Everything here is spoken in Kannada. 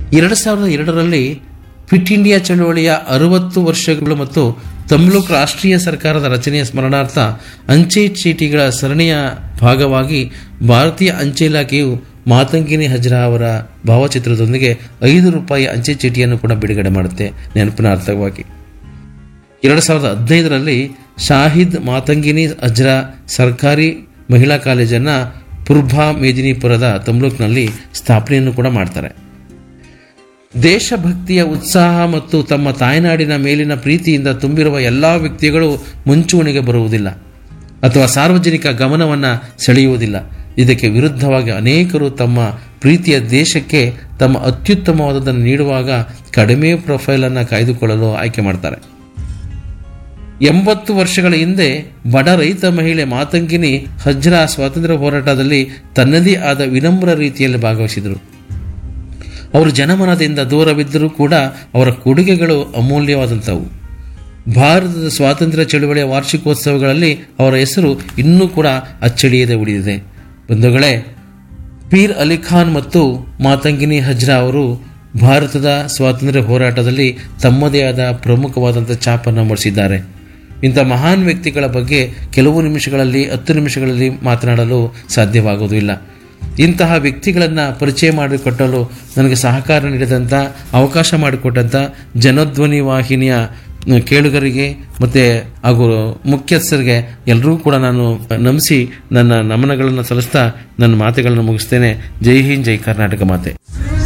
ಎರಡು ಸಾವಿರದ ಎರಡರಲ್ಲಿ ಕ್ವಿಟ್ ಇಂಡಿಯಾ ಚಳವಳಿಯ ಅರವತ್ತು ವರ್ಷಗಳು ಮತ್ತು ತಮ್ಲುಕ್ ರಾಷ್ಟ್ರೀಯ ಸರ್ಕಾರದ ರಚನೆಯ ಸ್ಮರಣಾರ್ಥ ಅಂಚೆ ಚೀಟಿಗಳ ಸರಣಿಯ ಭಾಗವಾಗಿ ಭಾರತೀಯ ಅಂಚೆ ಇಲಾಖೆಯು ಮಾತಂಗಿನಿ ಹಜ್ರಾ ಅವರ ಭಾವಚಿತ್ರದೊಂದಿಗೆ ಐದು ರೂಪಾಯಿ ಅಂಚೆ ಚೀಟಿಯನ್ನು ಕೂಡ ಬಿಡುಗಡೆ ಮಾಡುತ್ತೆ ನೆನಪಿನಾರ್ಥವಾಗಿ ಎರಡು ಸಾವಿರದ ಹದಿನೈದರಲ್ಲಿ ಶಾಹಿದ್ ಮಾತಂಗಿನಿ ಹಜ್ರಾ ಸರ್ಕಾರಿ ಮಹಿಳಾ ಕಾಲೇಜನ್ನು ಪುರ್ಭಾ ಮೇದಿನಿಪುರದ ತಮ್ಲುಕ್ನಲ್ಲಿ ಸ್ಥಾಪನೆಯನ್ನು ಕೂಡ ಮಾಡ್ತಾರೆ ದೇಶಭಕ್ತಿಯ ಉತ್ಸಾಹ ಮತ್ತು ತಮ್ಮ ತಾಯ್ನಾಡಿನ ಮೇಲಿನ ಪ್ರೀತಿಯಿಂದ ತುಂಬಿರುವ ಎಲ್ಲ ವ್ಯಕ್ತಿಗಳು ಮುಂಚೂಣಿಗೆ ಬರುವುದಿಲ್ಲ ಅಥವಾ ಸಾರ್ವಜನಿಕ ಗಮನವನ್ನು ಸೆಳೆಯುವುದಿಲ್ಲ ಇದಕ್ಕೆ ವಿರುದ್ಧವಾಗಿ ಅನೇಕರು ತಮ್ಮ ಪ್ರೀತಿಯ ದೇಶಕ್ಕೆ ತಮ್ಮ ಅತ್ಯುತ್ತಮವಾದದನ್ನು ನೀಡುವಾಗ ಕಡಿಮೆ ಪ್ರೊಫೈಲನ್ನು ಕಾಯ್ದುಕೊಳ್ಳಲು ಆಯ್ಕೆ ಮಾಡ್ತಾರೆ ಎಂಬತ್ತು ವರ್ಷಗಳ ಹಿಂದೆ ಬಡ ರೈತ ಮಹಿಳೆ ಮಾತಂಗಿನಿ ಹಜ್ರಾ ಸ್ವಾತಂತ್ರ್ಯ ಹೋರಾಟದಲ್ಲಿ ತನ್ನದೇ ಆದ ವಿನಮ್ರ ರೀತಿಯಲ್ಲಿ ಭಾಗವಹಿಸಿದರು ಅವರು ಜನಮನದಿಂದ ದೂರವಿದ್ದರೂ ಕೂಡ ಅವರ ಕೊಡುಗೆಗಳು ಅಮೂಲ್ಯವಾದಂಥವು ಭಾರತದ ಸ್ವಾತಂತ್ರ್ಯ ಚಳುವಳಿಯ ವಾರ್ಷಿಕೋತ್ಸವಗಳಲ್ಲಿ ಅವರ ಹೆಸರು ಇನ್ನೂ ಕೂಡ ಅಚ್ಚಳಿಯದೆ ಉಳಿದಿದೆ ಬಂಧುಗಳೇ ಪೀರ್ ಅಲಿ ಖಾನ್ ಮತ್ತು ಮಾತಂಗಿನಿ ಹಜ್ರಾ ಅವರು ಭಾರತದ ಸ್ವಾತಂತ್ರ್ಯ ಹೋರಾಟದಲ್ಲಿ ತಮ್ಮದೇ ಆದ ಪ್ರಮುಖವಾದಂಥ ಛಾಪನ್ನು ಮೂಡಿಸಿದ್ದಾರೆ ಇಂಥ ಮಹಾನ್ ವ್ಯಕ್ತಿಗಳ ಬಗ್ಗೆ ಕೆಲವು ನಿಮಿಷಗಳಲ್ಲಿ ಹತ್ತು ನಿಮಿಷಗಳಲ್ಲಿ ಮಾತನಾಡಲು ಸಾಧ್ಯವಾಗುವುದಿಲ್ಲ ಇಂತಹ ವ್ಯಕ್ತಿಗಳನ್ನು ಪರಿಚಯ ಮಾಡಿಕೊಟ್ಟಲು ನನಗೆ ಸಹಕಾರ ನೀಡಿದಂಥ ಅವಕಾಶ ಮಾಡಿಕೊಟ್ಟಂಥ ಜನಧ್ವನಿ ವಾಹಿನಿಯ ಕೇಳುಗರಿಗೆ ಮತ್ತು ಹಾಗೂ ಮುಖ್ಯಸ್ಥರಿಗೆ ಎಲ್ಲರೂ ಕೂಡ ನಾನು ನಮಿಸಿ ನನ್ನ ನಮನಗಳನ್ನು ಸಲ್ಲಿಸ್ತಾ ನನ್ನ ಮಾತುಗಳನ್ನು ಮುಗಿಸ್ತೇನೆ ಜೈ ಹಿಂದ್ ಜೈ ಕರ್ನಾಟಕ ಮಾತೆ